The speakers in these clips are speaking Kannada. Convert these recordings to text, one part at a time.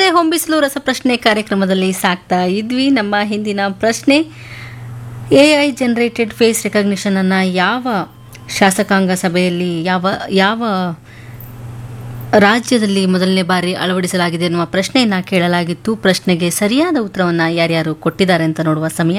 ಸ್ನೇಹಿತರೆ ಹೊಂಬಿಸಲು ರಸಪ್ರಶ್ನೆ ಕಾರ್ಯಕ್ರಮದಲ್ಲಿ ಸಾಕ್ತಾ ಇದ್ವಿ ನಮ್ಮ ಹಿಂದಿನ ಪ್ರಶ್ನೆ A I generated face recognition ಅನ್ನು ಯಾವ ಶಾಸಕಾಂಗ ಸಭೆಯಲ್ಲಿ ಯಾವ ಯಾವ ರಾಜ್ಯದಲ್ಲಿ ಮೊದಲನೇ ಬಾರಿ ಅಳವಡಿಸಲಾಗಿದೆ ಎನ್ನುವ ಪ್ರಶ್ನೆಯನ್ನು ಕೇಳಲಾಗಿತ್ತು ಪ್ರಶ್ನೆಗೆ ಸರಿಯಾದ ಉತ್ತರವನ್ನು ಯಾರ್ಯಾರು ಕೊಟ್ಟಿದ್ದಾರೆ ಅಂತ ನೋಡುವ ಸಮಯ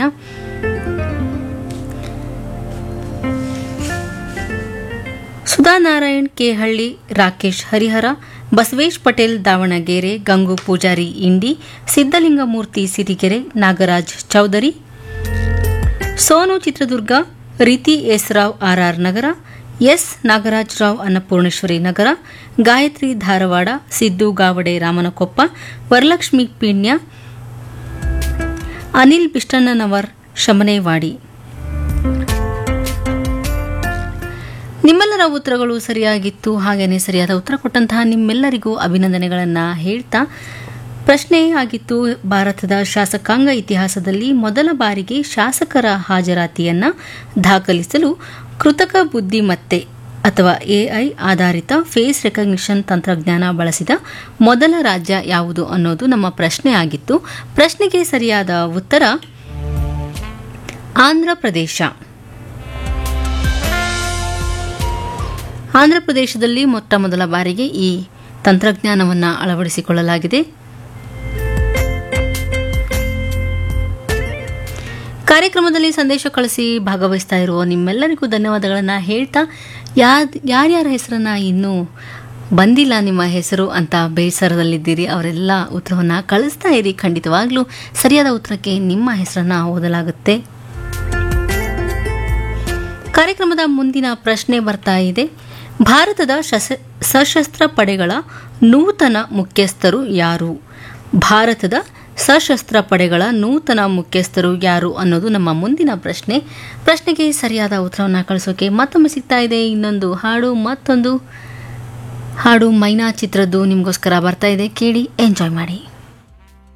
ಸುಧಾ ನಾರಾಯಣ್ ಕೆಹಳ್ಳಿ ರಾಕೇಶ್ ಹರಿಹರ ಬಸವೇಶ್ ಪಟೇಲ್ ದಾವಣಗೆರೆ ಗಂಗು ಪೂಜಾರಿ ಇಂಡಿ Siddalingamurthy Sirigere Nagaraj Chaudhary Sonu Chitradurga Reethi S Rao RR Nagar S Nagaraj Rao Annapoorneshwari Nagar Gayatri Dharwad Siddu Gavade Ramanakoppa Varalakshmi Peenya Anil Bishtannanavar Shamanewadi ನಿಮ್ಮೆಲ್ಲರ ಉತ್ತರಗಳು ಸರಿಯಾಗಿತ್ತು ಹಾಗೆಯೇ ಸರಿಯಾದ ಉತ್ತರ ಕೊಟ್ಟಂತಹ ನಿಮ್ಮೆಲ್ಲರಿಗೂ ಅಭಿನಂದನೆಗಳನ್ನು ಹೇಳ್ತಾ ಪ್ರಶ್ನೆ ಆಗಿತ್ತು ಭಾರತದ ಶಾಸಕಾಂಗ ಇತಿಹಾಸದಲ್ಲಿ ಮೊದಲ ಬಾರಿಗೆ ಶಾಸಕರ ಹಾಜರಾತಿಯನ್ನು ದಾಖಲಿಸಲು ಕೃತಕ ಬುದ್ಧಿಮತ್ತೆ ಅಥವಾ ಎಐ ಆಧಾರಿತ ಫೇಸ್ ರೆಕಗ್ನಿಷನ್ ತಂತ್ರಜ್ಞಾನ ಬಳಸಿದ ಮೊದಲ ರಾಜ್ಯ ಯಾವುದು ಅನ್ನೋದು ನಮ್ಮ ಪ್ರಶ್ನೆ ಆಗಿತ್ತು ಪ್ರಶ್ನೆಗೆ ಸರಿಯಾದ ಉತ್ತರ ಆಂಧ್ರ ಪ್ರದೇಶ ಆಂಧ್ರ ಪ್ರದೇಶದಲ್ಲಿ ಮೊಟ್ಟ ಮೊದಲ ಬಾರಿಗೆ ಈ ತಂತ್ರಜ್ಞಾನವನ್ನು ಅಳವಡಿಸಿಕೊಳ್ಳಲಾಗಿದೆ ಕಾರ್ಯಕ್ರಮದಲ್ಲಿ ಸಂದೇಶ ಕಳಿಸಿ ಭಾಗವಹಿಸ್ತಾ ಇರುವ ನಿಮ್ಮೆಲ್ಲರಿಗೂ ಧನ್ಯವಾದಗಳನ್ನು ಹೇಳ್ತಾ ಯಾರ್ ಯಾರ್ಯಾರ ಹೆಸರನ್ನು ಇನ್ನೂ ಬಂದಿಲ್ಲ ನಿಮ್ಮ ಹೆಸರು ಅಂತ ಬೇಸರದಲ್ಲಿದ್ದೀರಿ ಅವರೆಲ್ಲ ಉತ್ತರವನ್ನು ಕಳಿಸ್ತಾ ಇರಿ ಖಂಡಿತವಾಗ್ಲೂ ಸರಿಯಾದ ಉತ್ತರಕ್ಕೆ ನಿಮ್ಮ ಹೆಸರನ್ನು ಓದಲಾಗುತ್ತೆ ಕಾರ್ಯಕ್ರಮದ ಮುಂದಿನ ಪ್ರಶ್ನೆ ಬರ್ತಾ ಇದೆ ಭಾರತದ ಶಸ ಸಶಸ್ತ್ರ ಪಡೆಗಳ ನೂತನ ಮುಖ್ಯಸ್ಥರು ಯಾರು ಭಾರತದ ಸಶಸ್ತ್ರ ಪಡೆಗಳ ನೂತನ ಮುಖ್ಯಸ್ಥರು ಯಾರು ಅನ್ನೋದು ನಮ್ಮ ಮುಂದಿನ ಪ್ರಶ್ನೆ ಪ್ರಶ್ನೆಗೆ ಸರಿಯಾದ ಉತ್ತರವನ್ನು ಕಳಿಸೋಕೆ ಮತ್ತೊಮ್ಮೆ ಸಿಗ್ತಾ ಇದೆ ಇನ್ನೊಂದು ಹಾಡು ಮತ್ತೊಂದು ಹಾಡು ಮೈನಾ ಚಿತ್ರದ್ದು ನಿಮಗೋಸ್ಕರ ಬರ್ತಾ ಇದೆ ಕೇಳಿ ಎಂಜಾಯ್ ಮಾಡಿ